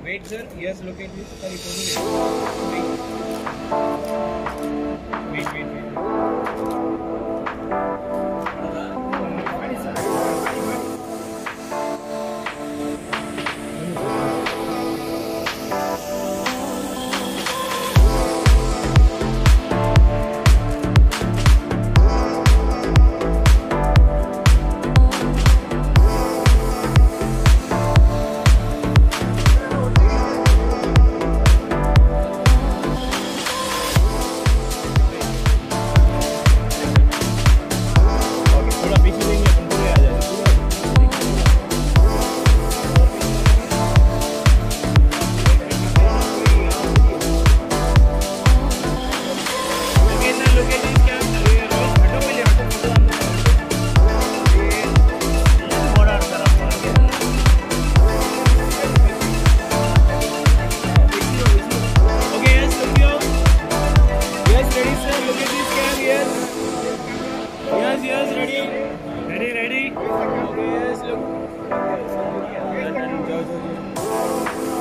Wait, sir. Yes, look at this. Sorry, sorry. Wait, wait, wait. Okay, थोड़ा पीछे लेंगे अपन पूरे आ जाएंगे Okay, yes, Tokyo. Yes, ready, sir. Look at this cam. Yes. Yes, yes, ready. Ready, ready. Okay, yes, look. जाओ, जाओ, जाओ।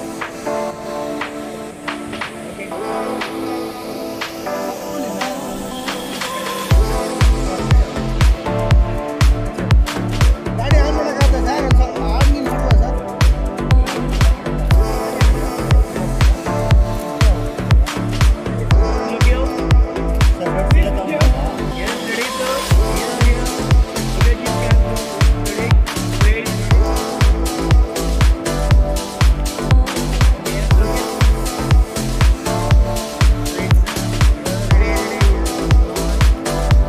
ಗಾಡಿ on ಮಾಡೋಕ್ಕಾಗತ್ತಾ ಸರ್ ಒಂದು ಸ್ವಲ್ಪ ಆನ್ ನಿಲ್ಸ್ಬಿಡ್ವಾ ಸರ್ Tokyo. ಸರ್ ರೆಡ್ ಸೀರೆ ತಗೊಂಡ್ಬಾ? Yes, ready, sir. Here, here. Look at this cam. Ready. Wait. Yes, look at. Wait, sir. Ready, ready.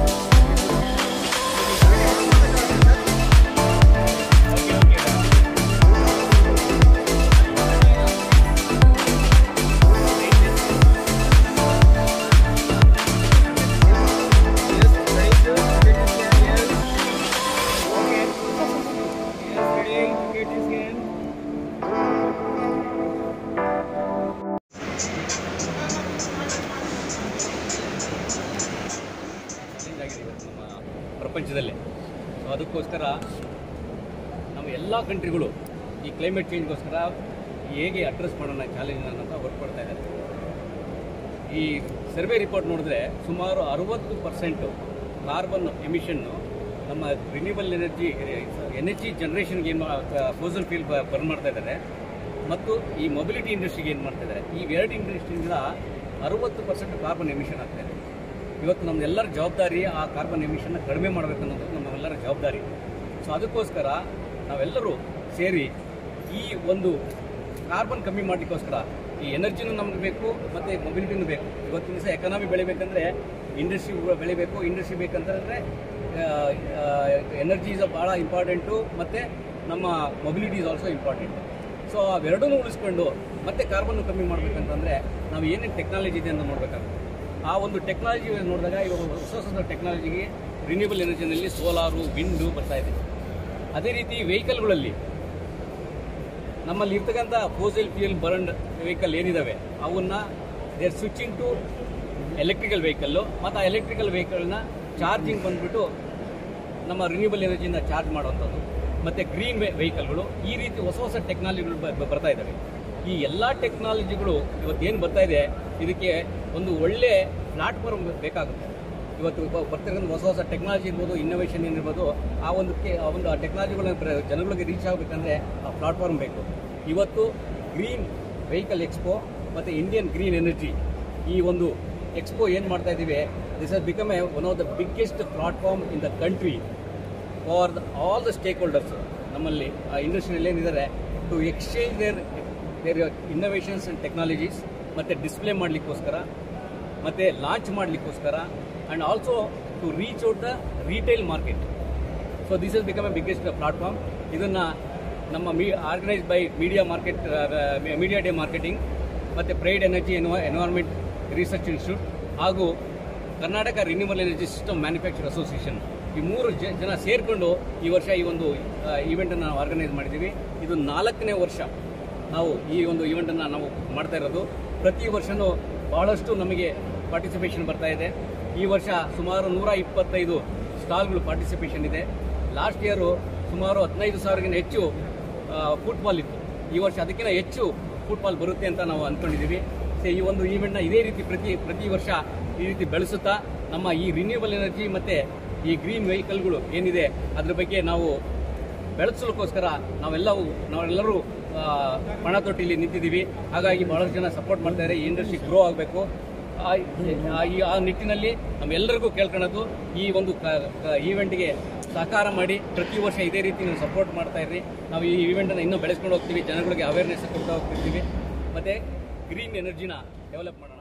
Okay, okay, done. Yes, ready, sir. Look at this cam, yes. Okay. Yes, ready. Look at this cam. Change ಆಗಿದೆ ಇವತ್ತು ನಮ್ಮ ಪ್ರಪಂಚದಲ್ಲಿ so ಅದಕ್ಕೋಸ್ಕರ ನಮ್ಮ ಎಲ್ಲ ಕಂಟ್ರಿಗಳು ಈ climate ಚೇಂಜ್ಗೋಸ್ಕರ ಹೇಗೆ address ಮಾಡೋಣ ಚಾಲೆಂಜ್ ಅಂತ ವರ್ಕ್ ಮಾಡ್ತಾ ಇದ್ದಾರೆ ಈ ಸರ್ವೆ ರಿಪೋರ್ಟ್ ನೋಡಿದ್ರೆ ಸುಮಾರು ಅರುವತ್ತು ಪರ್ಸೆಂಟು ಕಾರ್ಬನ್ ಎಮಿಷನ್ನು ನಮ್ಮ ರಿನ್ಯೂಬಲ್ ಎನರ್ಜಿ ಎನರ್ಜಿ ಜನ್ರೇಷನ್ಗೆ ಏನು ಫೋಸಲ್ ಫೀಲ್ ಬರ್ನ್ ಮಾಡ್ತಾ ಇದ್ದಾರೆ ಮತ್ತು ಈ ಮೊಬಿಲಿಟಿ ಇಂಡಸ್ಟ್ರಿಗೆ ಏನು ಮಾಡ್ತಾ ಇದ್ದಾರೆ ಈ ಎರಡು ಇಂಡಸ್ಟ್ರಿಯಿಂದ ಅರುವತ್ತು ಪರ್ಸೆಂಟ್ ಕಾರ್ಬನ್ ಎಮಿಷನ್ ಆಗ್ತಾ ಇದೆ ಇವತ್ತು ನಮ್ಮೆಲ್ಲರ ಜವಾಬ್ದಾರಿ ಆ ಕಾರ್ಬನ್ ಎಮಿಷನ್ನ ಕಡಿಮೆ ಮಾಡಬೇಕು ಅನ್ನೋದು ನಮ್ಮೆಲ್ಲರ ಜವಾಬ್ದಾರಿ ಸೊ ಅದಕ್ಕೋಸ್ಕರ ನಾವೆಲ್ಲರೂ ಸೇರಿ ಈ ಒಂದು ಕಾರ್ಬನ್ ಕಮ್ಮಿ ಮಾಡಲಿಕ್ಕೋಸ್ಕರ ಈ ಎನರ್ಜಿನೂ ನಮ್ಗೆ ಬೇಕು ಮತ್ತು ಮೊಬಿಲಿಟಿನೂ ಬೇಕು ಇವತ್ತಿನ ದಿವಸ ಎಕನಾಮಿ ಬೆಳಿಬೇಕಂದ್ರೆ ಇಂಡಸ್ಟ್ರಿ ಬೆಳಿಬೇಕು ಇಂಡಸ್ಟ್ರಿ ಬೇಕಂತಂದರೆ ಎನರ್ಜಿ ಇಸ್ ಭಾಳ ಇಂಪಾರ್ಟೆಂಟು ಮತ್ತು ನಮ್ಮ mobility is also important so ಅವೆರಡನ್ನೂ ಉಳಿಸ್ಕೊಂಡು ಮತ್ತೆ ಕಾರ್ಬನ್ ಕಮ್ಮಿ ಮಾಡಬೇಕಂತಂದರೆ ನಾವು ಏನೇನು ಟೆಕ್ನಾಲಜಿ ಇದೆ ಅಂತ ನೋಡಬೇಕಾಗುತ್ತೆ ಆ ಒಂದು ಟೆಕ್ನಾಲಜಿ ನೋಡಿದಾಗ ಇವಾಗ ಹೊಸ ಹೊಸ ಟೆಕ್ನಾಲಜಿಗೆ ರಿನ್ಯೂಬಲ್ ಎನರ್ಜಿನಲ್ಲಿ ಸೋಲಾರು ವಿಂಡು ಬರ್ತಾ ಇದೆ ಅದೇ ರೀತಿ ವೆಹಿಕಲ್ಗಳಲ್ಲಿ ನಮ್ಮಲ್ಲಿ ಇರ್ತಕ್ಕಂಥ ಫೋಸಲ್ ಫ್ಯೂಯಲ್ ಬರ್ನ್ಡ್ ವೆಹಿಕಲ್ ಏನಿದಾವೆ ಅವನ್ನ they are switching to electrical vehicle ಮತ್ತು ಆ ಎಲೆಕ್ಟ್ರಿಕಲ್ ವೆಹಿಕಲ್ನ ಚಾರ್ಜಿಂಗ್ ಬಂದ್ಬಿಟ್ಟು ನಮ್ಮ ರಿನ್ಯೂಬಲ್ ಎನರ್ಜಿಯಿಂದ ಚಾರ್ಜ್ ಮಾಡುವಂಥದ್ದು ಮತ್ತು ಗ್ರೀನ್ ವೆಹಿಕಲ್ಗಳು ಈ ರೀತಿ ಹೊಸ ಹೊಸ ಟೆಕ್ನಾಲಜಿಗಳು ಬರ್ತಾ ಇದ್ದಾವೆ ಈ ಎಲ್ಲ ಟೆಕ್ನಾಲಜಿಗಳು ಇವತ್ತು ಏನು ಬರ್ತಾ ಇದೆ ಇದಕ್ಕೆ ಒಂದು ಒಳ್ಳೆ ಪ್ಲಾಟ್ಫಾರ್ಮ್ ಬೇಕಾಗುತ್ತೆ ಇವತ್ತು ಬ- ಬರ್ತಿರೋದು ಹೊಸ ಹೊಸ ಟೆಕ್ನಾಲಜಿ ಇರ್ಬೋದು ಇನ್ನೋವೇಷನ್ ಏನಿರ್ಬೋದು ಆ ಒಂದು ಕೆ- ಆ ಒಂದು ಟೆಕ್ನಾಲಜಿಗಳನ್ನ ಪ್ರ- ಜನಗಳಿಗೆ ರೀಚ್ ಆಗಬೇಕಂದ್ರೆ ಆ ಪ್ಲಾಟ್ಫಾರ್ಮ್ ಬೇಕು ಇವತ್ತು ಗ್ರೀನ್ ವೆಹಿಕಲ್ ಎಕ್ಸ್ಪೋ ಮತ್ತು ಇಂಡಿಯನ್ ಗ್ರೀನ್ ಎನರ್ಜಿ ಈ ಒಂದು ಎಕ್ಸ್ಪೋ ಏನು ಮಾಡ್ತಾ ಇದ್ದೀವಿ this has become a one of the biggest platform in the country for the all the stakeholders ನಮ್ಮಲ್ಲಿ ಆ ಇಂಡಸ್ಟ್ರಿಯಲ್ಲಿ ಏನಿದ್ದಾರೆ to exchange their their innovations and technologies ಮತ್ತು ಡಿಸ್ಪ್ಲೇ ಮಾಡಲಿಕ್ಕೋಸ್ಕರ ಮತ್ತು ಲಾಂಚ್ ಮಾಡಲಿಕ್ಕೋಸ್ಕರ and also to reach out the retail market so this is become a biggest platform ಇದನ್ನು ನಮ್ಮ me organise by media market media day marketing ಮತ್ತು pride energy ಎನ್ವ environment research institute ಹಾಗೂ Karnataka renewable energy system manufacture association ಈ ಮೂರು ಜ- ಜನ ಸೇರಿಕೊಂಡು ಈ ವರ್ಷ ಈ ಒಂದು ಈವೆಂಟನ್ನು ನಾವು ಆರ್ಗನೈಸ್ ಮಾಡಿದ್ದೀವಿ ಇದು ನಾಲ್ಕನೇ ವರ್ಷ ನಾವು ಈ ಒಂದು ಈವೆಂಟನ್ನು ನಾವು ಮಾಡ್ತಾ ಇರೋದು ಪ್ರತಿ ವರ್ಷವೂ ಬಹಳಷ್ಟು ನಮಗೆ ಪಾರ್ಟಿಸಿಪೇಷನ್ ಬರ್ತಾ ಇದೆ ಈ ವರ್ಷ ಸುಮಾರು ನೂರ ಇಪ್ಪತ್ತೈದು ಸ್ಟಾಲ್ಗಳು ಪಾರ್ಟಿಸಿಪೇಷನ್ ಇದೆ ಲಾಸ್ಟ್ ಇಯರು ಸುಮಾರು ಹದಿನೈದು ಸಾವಿರಗಿಂತ ಹೆಚ್ಚು ಫುಟ್ಬಾಲ್ ಇತ್ತು ಈ ವರ್ಷ ಅದಕ್ಕಿಂತ ಹೆಚ್ಚು ಫುಟ್ಬಾಲ್ ಬರುತ್ತೆ ಅಂತ ನಾವು ಅಂದ್ಕೊಂಡಿದ್ದೀವಿ ಸೊ ಈ ಒಂದು ಈವೆಂಟ್ನ ಇದೇ ರೀತಿ ಪ್ರತಿ ಪ್ರತಿ ವರ್ಷ ಈ ರೀತಿ ಬೆಳೆಸುತ್ತಾ ನಮ್ಮ ಈ ರಿನ್ಯೂವಲ್ ಎನರ್ಜಿ ಮತ್ತು ಈ ಗ್ರೀನ್ ವೆಹಿಕಲ್ಗಳು ಏನಿದೆ ಅದ್ರ ಬಗ್ಗೆ ನಾವು ಬೆಳೆಸಲಿಕ್ಕೋಸ್ಕರ ನಾವೆಲ್ಲವೂ ನಾವೆಲ್ಲರೂ ಆ, ಪಣ ತೊಟ್ಟಿಲಿ ನಿಂತಿದ್ದೀವಿ ಹಾಗಾಗಿ ಬಹಳಷ್ಟು ಜನ ಸಪೋರ್ಟ್ ಮಾಡ್ತಾ ಇದ್ದಾರೆ ಈ ಇಂಡಸ್ಟ್ರಿ ಗ್ರೋ ಆಗಬೇಕು ಈ ಆ ನಿಟ್ಟಿನಲ್ಲಿ ನಮ್ಮೆಲ್ಲರಿಗೂ ಕೇಳ್ಕೊಳ್ಳೋದು ಈ ಒಂದು ಈವೆಂಟ್ಗೆ ಸಹಕಾರ ಮಾಡಿ ಪ್ರತಿ ವರ್ಷ ಇದೇ ರೀತಿ ನೀವು ಸಪೋರ್ಟ್ ಮಾಡ್ತಾ ಇರ್ರಿ ನಾವು ಈ ಈವೆಂಟನ್ನು ಇನ್ನೂ ಬೆಳೆಸ್ಕೊಂಡು ಹೋಗ್ತೀವಿ ಜನಗಳಿಗೆ ಅವೇರ್ನೆಸ್ ಕೊಡ್ತಾ ಹೋಗ್ತಿರ್ತೀವಿ ಮತ್ತು ಗ್ರೀನ್ ಎನರ್ಜಿನ ಡೆವಲಪ್ ಮಾಡೋಣ